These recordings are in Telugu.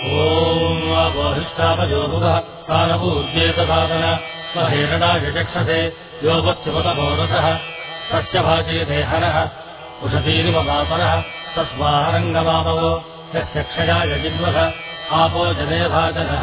ఓం అపోహిష్టాపయోగువః కానపూజ్యేత సాధన మహేరణాయ చక్షసే యోగత్యుపతమోరసः తస్య భాజేతే హరः ఉషతీరివ మాతరः తస్మారంగమామవో యస్య క్షయాయ జిన్వः ఆపో జనే భాజనः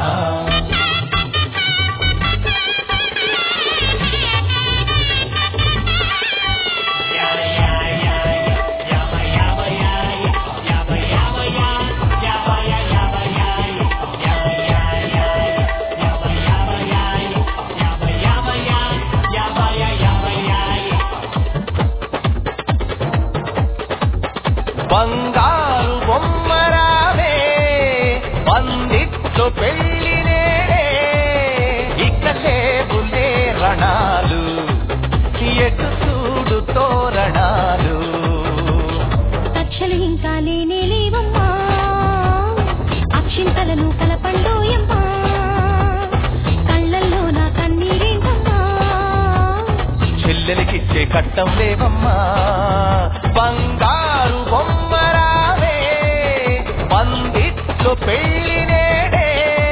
బంగారు బొమ్మరావే వందిట్టు పెళ్లి నేడే ఇక లేవులే రణాలు ఎటు చూడు తోరణాలు కక్షలు ఇంకా లేనే లేవమ్మా అక్షింతలను కలపండోయమ్మా కళ్ళల్లో నా కన్నీరేంటమ్మా చెల్లెలకిచ్చే కట్టం లేవమ్మా బంగారు బొమ్మరావే వందిట్టు పెళ్లి నేడే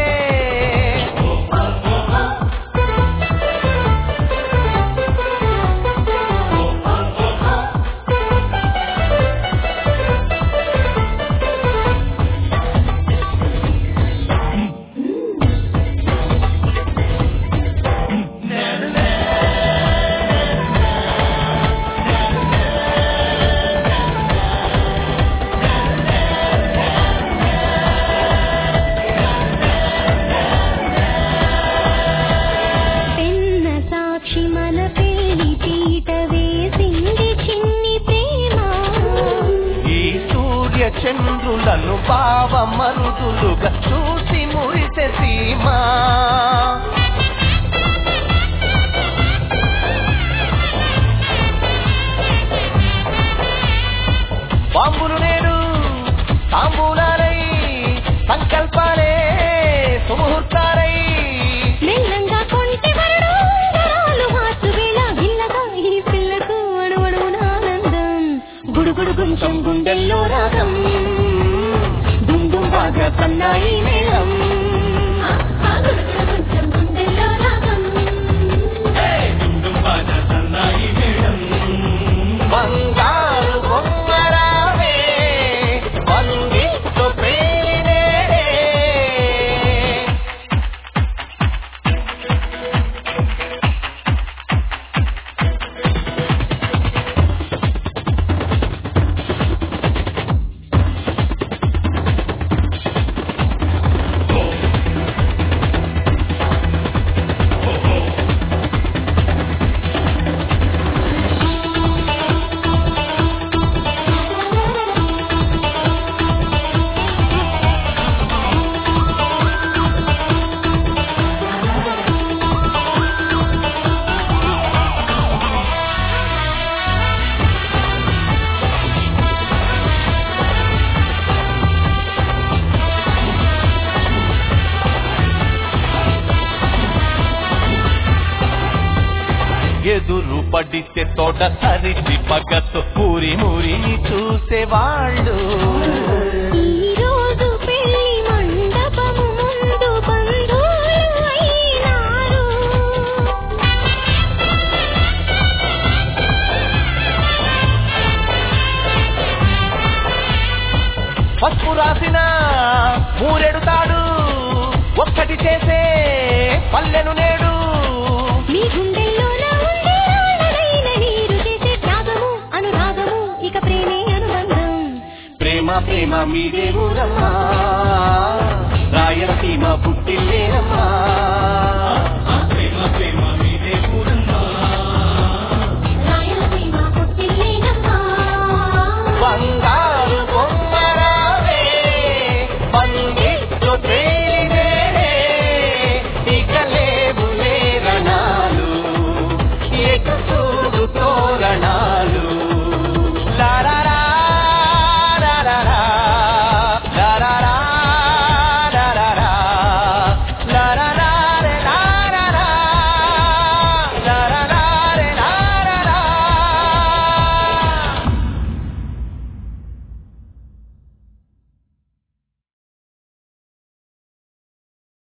పెన్న సాక్షి మన పెళ్లి పీట వేసింది చిన్ని ప్రేమ ఈ సూర్య చంద్రులను భావ మరుదులుగా చూసి మురిసె సీమా బాంబులు నేను తాంబూలాలై సంకల్పాలే సుముహూర్తాలై మెల్లంగా కొంటె వరడు వరాలు మార్చు వేళ గిల్లగా ఈ పిల్లకు అణువణువున ఆనందం గుడుగుడు గుంచెం గుండెల్లో రాగం దుమ్ దుమ్ బాగా సన్నాయి మేళం బంగారు బొమ్మరావే వందిస్తూ పేరే ఎదురు పడితే తోట సరిచి పగతో పూరి మురిని చూసేవాళ్ళు ఈ రోజు పెళ్లి మండపము ముందు బంధువులు అయినారు పసుపు రాసిన మూరెడుతాడు ఒక్కటి చేసే పల్లెను నేడు మీ గుండెల్లోన ఉండే ఆడదైన నీరు చేసే త్యాగము అనురాగము ఇక ప్రేమే అనుబంధం ప్రేమ ప్రేమ మీదే ఊరమ్మా రాయలసీమ పుట్టిల్లేనమ్మా